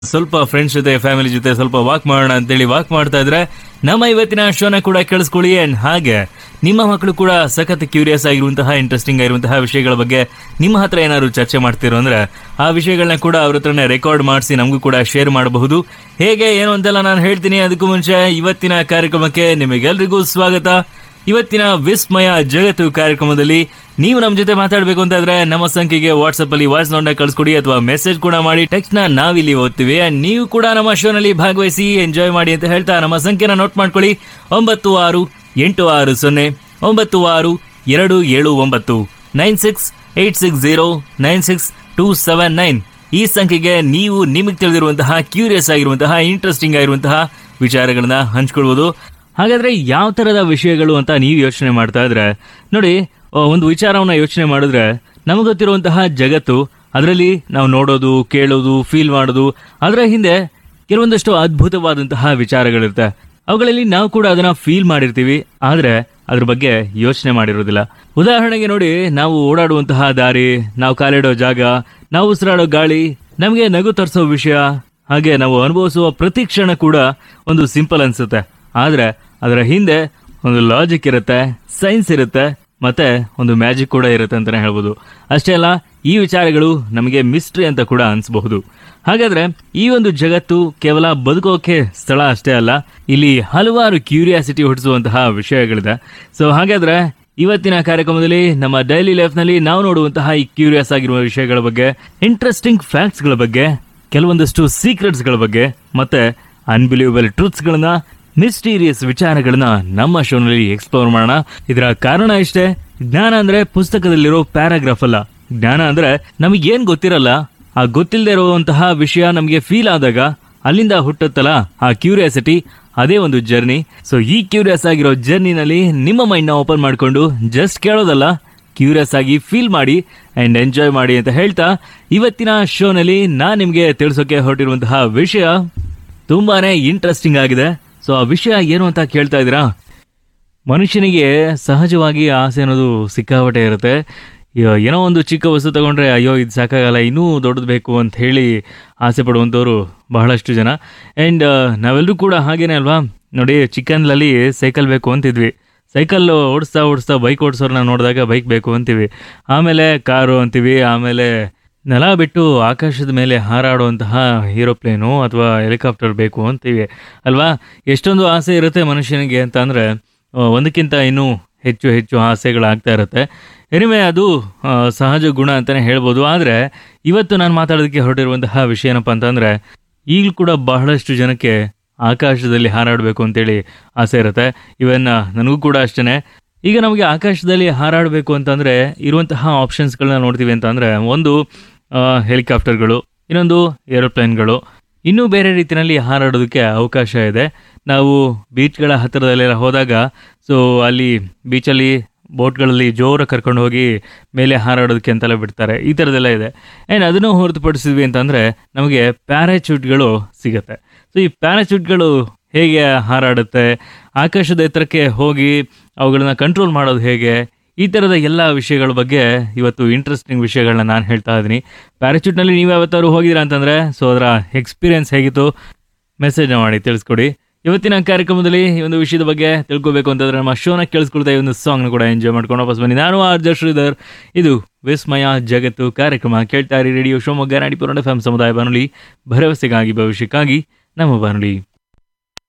ಸ್ವಲ್ಪ ಫ್ರೆಂಡ್ಸ್ ಜೊತೆ ಫ್ಯಾಮಿಲಿ ಜೊತೆ ಸ್ವಲ್ಪ ವಾಕ್ ಮಾಡೋಣ ಅಂತೇಳಿ ವಾಕ್ ಮಾಡ್ತಾ ಇದ್ರೆ ನಮ್ಮ ಇವತ್ತಿನ ಶೋನ ಕೂಡ ಕೇಳಿಸ್ಕೊಳ್ಳಿ ಅಂಡ್ ಹಾಗೆ ನಿಮ್ಮ ಮಕ್ಕಳು ಕೂಡ ಸಖತ್ ಕ್ಯೂರಿಯಸ್ ಆಗಿರುವಂತಹ ಇಂಟ್ರೆಸ್ಟಿಂಗ್ ಆಗಿರುವಂತಹ ವಿಷಯಗಳ ಬಗ್ಗೆ ನಿಮ್ಮ ಹತ್ರ ಏನಾದ್ರು ಚರ್ಚೆ ಮಾಡ್ತಿರೋ ಅಂದ್ರೆ ಆ ವಿಷಯಗಳನ್ನ ಕೂಡ ಅವ್ರ ಹತ್ರನೇ ರೆಕಾರ್ಡ್ ಮಾಡಿಸಿ ನಮಗೂ ಕೂಡ ಶೇರ್ ಮಾಡಬಹುದು ಹೇಗೆ ಏನು ಅಂತೆಲ್ಲ ನಾನು ಹೇಳ್ತೀನಿ ಅದಕ್ಕೂ ಮುಂಚೆ ಇವತ್ತಿನ ಕಾರ್ಯಕ್ರಮಕ್ಕೆ ನಿಮಗೆಲ್ರಿಗೂ ಸ್ವಾಗತ ಇವತ್ತಿನ ವಿಸ್ಮಯ ಜಗತ್ತು ಕಾರ್ಯಕ್ರಮದಲ್ಲಿ ನೀವು ನಮ್ಮ ಜೊತೆ ಮಾತಾಡಬೇಕು ಅಂತಾದ್ರೆ ನಮ್ಮ ಸಂಖ್ಯೆಗೆ ವಾಟ್ಸ್ಆಪ್ ಅಲ್ಲಿ ವಾಯ್ಸ್ ನೋಟ್ನ ಕಳಿಸ್ಕೊಡಿ ಅಥವಾ ಮೆಸೇಜ್ ಕೂಡ ಮಾಡಿ ಟೆಕ್ಸ್ಟ್ ನ ನಾವಿಲ್ಲಿ ಓದ್ತೀವಿ And ನೀವು ಕೂಡ ನಮ್ಮ ಶೋನಲ್ಲಿ ಭಾಗವಹಿಸಿ ಎಂಜಾಯ್ ಮಾಡಿ ಅಂತ ಹೇಳ್ತಾ ನಮ್ಮ ಸಂಖ್ಯೆನ ನೋಟ್ ಮಾಡ್ಕೊಳ್ಳಿ ಒಂಬತ್ತು ಆರು ಎಂಟು ಆರು ಸೊನ್ನೆ ಒಂಬತ್ತು ಆರು ಎರಡು ಏಳು ಒಂಬತ್ತು nine six eight six zero nine six two seven nine ಈ ಸಂಖ್ಯೆಗೆ ನೀವು ನಿಮಗೆ ತಿಳಿದಿರುವಂತಹ ಕ್ಯೂರಿಯಸ್ ಆಗಿರುವಂತಹ ಇಂಟ್ರೆಸ್ಟಿಂಗ್ ಆಗಿರುವಂತಹ ವಿಚಾರಗಳನ್ನ ಹಂಚ್ಕೊಳ್ಬೋದು ಹಾಗಾದ್ರೆ ಯಾವ ತರದ ವಿಷಯಗಳು ಅಂತ ನೀವು ಯೋಚನೆ ಮಾಡ್ತಾ ಇದ್ರೆ ನೋಡಿ ಆ, ಒಂದು ವಿಚಾರವನ್ನ ಯೋಚನೆ ಮಾಡಿದ್ರೆ ನಮಗೆ ಗೊತ್ತಿರುವಂತಹ ಜಗತ್ತು ಅದರಲ್ಲಿ ನಾವು ನೋಡೋದು ಕೇಳೋದು ಫೀಲ್ ಮಾಡೋದು ಅದರ ಹಿಂದೆ ಕೆಲವೊಂದಷ್ಟು ಅದ್ಭುತವಾದಂತಹ ವಿಚಾರಗಳಿರುತ್ತೆ ಅವುಗಳಲ್ಲಿ ನಾವು ಕೂಡ ಅದನ್ನ ಫೀಲ್ ಮಾಡಿರ್ತೀವಿ ಆದ್ರೆ ಅದ್ರ ಬಗ್ಗೆ ಯೋಚನೆ ಮಾಡಿರೋದಿಲ್ಲ ಉದಾಹರಣೆಗೆ ನೋಡಿ ನಾವು ಓಡಾಡುವಂತಹ ದಾರಿ ನಾವು ಕಾಲಿಡೋ ಜಾಗ ನಾವು ಉಸಿರಾಡೋ ಗಾಳಿ ನಮಗೆ ನಗು ತರಿಸೋ ವಿಷಯ ಹಾಗೆ ನಾವು ಅನುಭವಿಸುವ ಪ್ರತಿ ಕ್ಷಣ ಕೂಡ ಒಂದು ಸಿಂಪಲ್ ಅನ್ಸುತ್ತೆ ಆದ್ರೆ ಅದರ ಹಿಂದೆ ಒಂದು ಲಾಜಿಕ್ ಇರುತ್ತೆ ಸೈನ್ಸ್ ಇರುತ್ತೆ ಮತ್ತೆ ಒಂದು ಮ್ಯಾಜಿಕ್ ಕೂಡ ಇರುತ್ತೆ ಅಂತಾನೆ ಹೇಳ್ಬೋದು ಅಷ್ಟೇ ಅಲ್ಲ ಈ ವಿಚಾರಗಳು ನಮಗೆ ಮಿಸ್ಟ್ರಿ ಅಂತ ಕೂಡ ಅನ್ಸಬಹುದು ಹಾಗಾದ್ರೆ ಈ ಒಂದು ಜಗತ್ತು ಕೇವಲ ಬದುಕೋಕೆ ಸ್ಥಳ ಅಷ್ಟೇ ಅಲ್ಲ ಇಲ್ಲಿ ಹಲವಾರು ಕ್ಯೂರಿಯಾಸಿಟಿ ಹುಟ್ಟಿಸುವಂತಹ ವಿಷಯಗಳಿದೆ ಸೊ ಹಾಗಾದ್ರೆ ಇವತ್ತಿನ ಕಾರ್ಯಕ್ರಮದಲ್ಲಿ ನಮ್ಮ ಡೈಲಿ ಲೈಫ್ ನಲ್ಲಿ ನಾವು ನೋಡುವಂತಹ ಈ ಕ್ಯೂರಿಯಸ್ ಆಗಿರುವ ವಿಷಯಗಳ ಬಗ್ಗೆ ಇಂಟ್ರೆಸ್ಟಿಂಗ್ ಫ್ಯಾಕ್ಟ್ಸ್ ಗಳ ಬಗ್ಗೆ ಕೆಲವೊಂದಷ್ಟು ಸೀಕ್ರೆಟ್ಸ್ ಗಳ ಬಗ್ಗೆ ಮತ್ತೆ ಅನ್ಬಿಲೀವಬಲ್ ಟ್ರೂತ್ಸ್ ಗಳನ್ನ ಮಿಸ್ಟೀರಿಯಸ್ ವಿಚಾರಗಳನ್ನ ನಮ್ಮ ಶೋನಲ್ಲಿ ಎಕ್ಸ್ಪ್ಲೋರ್ ಮಾಡೋಣ ಇದರ ಕಾರಣ ಇಷ್ಟೇ ಜ್ಞಾನ ಅಂದ್ರೆ ಪುಸ್ತಕದಲ್ಲಿರೋ ಪ್ಯಾರಾಗ್ರಾಫ್ ಅಲ್ಲ ಜ್ಞಾನ ಅಂದ್ರೆ ನಮಗೆ ಏನ್ ಗೊತ್ತಿರಲ್ಲ ಆ ಗೊತ್ತಿಲ್ಲದೆ ಇರುವಂತಹ ವಿಷಯ ನಮಗೆ ಫೀಲ್ ಆದಾಗ ಅಲ್ಲಿಂದ ಹುಟ್ಟುತ್ತಲ್ಲ ಆ ಕ್ಯೂರಿಯಾಸಿಟಿ ಅದೇ ಒಂದು ಜರ್ನಿ ಸೊ ಈ ಕ್ಯೂರಿಯಸ್ ಆಗಿರೋ ಜರ್ನಿನಲ್ಲಿ ನಿಮ್ಮ ಮೈಂಡ್ ನ ಓಪನ್ ಮಾಡ್ಕೊಂಡು ಜಸ್ಟ್ ಕೇಳೋದಲ್ಲ ಕ್ಯೂರಿಯಸ್ ಆಗಿ ಫೀಲ್ ಮಾಡಿ ಅಂಡ್ ಎಂಜಾಯ್ ಮಾಡಿ ಅಂತ ಹೇಳ್ತಾ ಇವತ್ತಿನ ಶೋನಲ್ಲಿ ನಾನ್ ನಿಮ್ಗೆ ತಿಳಿಸೋಕೆ ಹೊರಟಿರುವಂತಹ ವಿಷಯ ತುಂಬಾನೇ ಇಂಟ್ರೆಸ್ಟಿಂಗ್ ಆಗಿದೆ ಸೊ ಆ ವಿಷಯ ಏನು ಅಂತ ಕೇಳ್ತಾ ಇದ್ದೀರಾ ಮನುಷ್ಯನಿಗೆ ಸಹಜವಾಗಿ ಆಸೆ ಅನ್ನೋದು ಸಿಕ್ಕಾಪಟ್ಟೆ ಇರುತ್ತೆ ಯ- ಏನೋ ಒಂದು ಚಿಕ್ಕ ವಸ್ತು ತಗೊಂಡ್ರೆ ಅಯ್ಯೋ ಇದು ಸಾಕಾಗಲ್ಲ ಇನ್ನೂ ದೊಡ್ಡದು ಬೇಕು ಅಂತ ಹೇಳಿ ಆಸೆ ಪಡುವಂಥವ್ರು ಬಹಳಷ್ಟು ಜನ ಆ್ಯಂಡ್ ನಾವೆಲ್ಲರೂ ಕೂಡ ಹಾಗೇನೆ ಅಲ್ವಾ ನೋಡಿ ಚಿಕ್ಕನ್ಲಲ್ಲಿ ಸೈಕಲ್ ಬೇಕು ಅಂತಿದ್ವಿ ಸೈಕಲ್ ಓಡಿಸ್ತಾ ಓಡಿಸ್ತಾ ಬೈಕ್ ಓಡಿಸೋರನ್ನ ನೋಡಿದಾಗ ಬೈಕ್ ಬೇಕು ಅಂತೀವಿ ಆಮೇಲೆ ಕಾರು ಅಂತೀವಿ ಆಮೇಲೆ ನೆಲ ಬಿಟ್ಟು ಆಕಾಶದ ಮೇಲೆ ಹಾರಾಡುವಂತಹ ಏರೋಪ್ಲೇನು ಅಥವಾ ಹೆಲಿಕಾಪ್ಟರ್ ಬೇಕು ಅಂತೀವಿ ಅಲ್ವಾ ಎಷ್ಟೊಂದು ಆಸೆ ಇರುತ್ತೆ ಮನುಷ್ಯನಿಗೆ ಅಂತ ಅಂದರೆ ಒಂದಕ್ಕಿಂತ ಇನ್ನೂ ಹೆಚ್ಚು ಹೆಚ್ಚು ಆಸೆಗಳಾಗ್ತಾ ಇರುತ್ತೆ ಎನಿವೆ ಅದು ಆ, ಸಹಜ ಗುಣ ಅಂತಲೇ ಹೇಳ್ಬೋದು ಆದರೆ ಇವತ್ತು ನಾನು ಮಾತಾಡೋದಕ್ಕೆ ಹೊರಟಿರುವಂತಹ ವಿಷಯ ಏನಪ್ಪ ಅಂತಂದರೆ ಈಗಲೂ ಕೂಡ ಬಹಳಷ್ಟು ಜನಕ್ಕೆ ಆಕಾಶದಲ್ಲಿ ಹಾರಾಡಬೇಕು ಅಂತೇಳಿ ಆಸೆ ಇರುತ್ತೆ ಇವನ್ ನನಗೂ ಕೂಡ ಅಷ್ಟೇ ಈಗ ನಮಗೆ ಆಕಾಶದಲ್ಲಿ ಹಾರಾಡಬೇಕು ಅಂತಂದರೆ ಇರುವಂತಹ ಆಪ್ಷನ್ಸ್ಗಳನ್ನ ನೋಡ್ತೀವಿ ಅಂತಂದರೆ ಒಂದು ಆ, ಹೆಲಿಕಾಪ್ಟರ್ಗಳು ಇನ್ನೊಂದು ಏರೋಪ್ಲೇನ್ಗಳು ಇನ್ನೂ ಬೇರೆ ರೀತಿಯಲ್ಲಿ ಹಾರಾಡೋದಕ್ಕೆ ಅವಕಾಶ ಇದೆ ನಾವು ಬೀಚ್ಗಳ ಹತ್ತಿರದಲ್ಲೆಲ್ಲ ಹೋದಾಗ ಸೊ ಅಲ್ಲಿ ಬೀಚಲ್ಲಿ ಬೋಟ್ಗಳಲ್ಲಿ ಜೋರ ಕರ್ಕೊಂಡು ಹೋಗಿ ಮೇಲೆ ಹಾರಾಡೋದಕ್ಕೆ ಅಂತೆಲ್ಲ ಬಿಡ್ತಾರೆ ಈ ಥರದ್ದೆಲ್ಲ ಇದೆ ಆ್ಯಂಡ್ ಅದನ್ನು ಹೊರತುಪಡಿಸಿದ್ವಿ ಅಂತಂದರೆ ನಮಗೆ ಪ್ಯಾರಾಚೂಟ್ಗಳು ಸಿಗುತ್ತೆ ಸೊ ಈ ಪ್ಯಾರಾಚೂಟ್ಗಳು ಹೇಗೆ ಹಾರಾಡುತ್ತೆ ಆಕಾಶದ ಎತ್ತರಕ್ಕೆ ಹೋಗಿ ಅವುಗಳನ್ನ ಕಂಟ್ರೋಲ್ ಮಾಡೋದು ಹೇಗೆ ಈ ಥರದ ಎಲ್ಲ ವಿಷಯಗಳ ಬಗ್ಗೆ ಇವತ್ತು ಇಂಟ್ರೆಸ್ಟಿಂಗ್ ವಿಷಯಗಳನ್ನ ನಾನು ಹೇಳ್ತಾ ಇದ್ದೀನಿ ಪ್ಯಾರಾಚೂಟ್ನಲ್ಲಿ ನೀವು ಯಾವತ್ತಾದ್ರು ಹೋಗಿದ್ದೀರಾ ಅಂತಂದರೆ ಸೊ ಅದರ ಎಕ್ಸ್ಪೀರಿಯನ್ಸ್ ಹೇಗಿತ್ತು ಮೆಸೇಜ್ ಮಾಡಿ ತಿಳಿಸ್ಕೊಡಿ ಇವತ್ತಿನ ಕಾರ್ಯಕ್ರಮದಲ್ಲಿ ಈ ಒಂದು ವಿಷಯದ ಬಗ್ಗೆ ತಿಳ್ಕೊಬೇಕು ಅಂತಂದ್ರೆ ನಮ್ಮ ಶೋನ ಕೇಳಿಸ್ಕೊಳ್ತಾ ಈ ಒಂದು ಸಾಂಗ್ನ ಕೂಡ ಎಂಜಾಯ್ ಮಾಡ್ಕೊಂಡು ವಾಪಸ್ ಬನ್ನಿ ನಾನು ಆರ್ ಜ ಶ್ರೀಧರ್ ಇದು ವಿಸ್ಮಯ ಜಗತ್ತು ಕಾರ್ಯಕ್ರಮ ಕೇಳ್ತಾ ಇರಿ ರೇಡಿಯೋ ಶಿವಮೊಗ್ಗ ನಾಡಿ ಪುರಾಣ ಫ್ಯಾಮ್ ಸಮುದಾಯ ಬಾನುಲಿ ಭರವಸೆಗಾಗಿ ಭವಿಷ್ಯಕ್ಕಾಗಿ ನಮ್ಮ ಬಾನುಲಿ